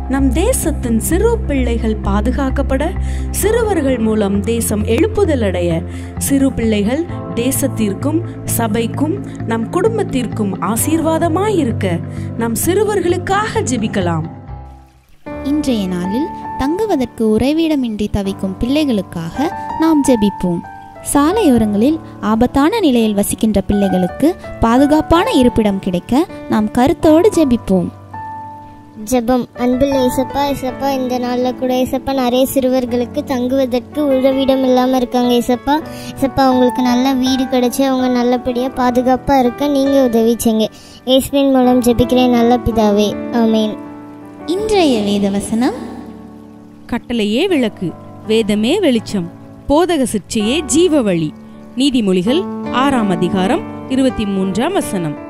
நம் தேசத்தின் சிறு பிள்ளைகள் பாதுகாக்கப்பட சிறுவர்கள் மூலம் தேசம் எழுப்புதல் அடைய சிறு பிள்ளைகள் தேசத்திற்கும் சபைக்கும் நம் குடும்பத்திற்கும் ஆசீர்வாதமாயிருக்க நம் சிறுவர்களுக்காக ஜெபிக்கலாம் இன்றைய நாளில் தங்குவதற்கு உறைவிடமின்றி தவிக்கும் பிள்ளைகளுக்காக நாம் ஜெபிப்போம் சாலையோரங்களில் ஆபத்தான நிலையில் வசிக்கின்ற பிள்ளைகளுக்கு பாதுகாப்பான இருப்பிடம் கிடைக்க நாம் கருத்தோடு ஜெபிப்போம் ஜெபம் அன்பில் ஏசப்பா ஏசப்பா இந்த நாளில் கூட ஏசப்பா நிறைய சிறுவர்களுக்கு தங்குவதற்கு உதவிடம் இல்லாமல் இருக்காங்க ஏசப்பா ஏசப்பா அவங்களுக்கு நல்ல வீடு கிடைச்சி அவங்க நல்லபடியாக பாதுகாப்பாக இருக்க நீங்கள் உதவி செய்யுங்க ஏஸ்பின் மூலம் ஜெபிக்கிறேன் நல்ல பிதாவே ஆமேன் இன்றைய வேத வசனம் கட்டளையே விளக்கு வேதமே வெளிச்சம் போதக சிற்சையே ஜீவ வழி நீதிமொழிகள் ஆறாம் அதிகாரம் இருபத்தி மூன்றாம் வசனம்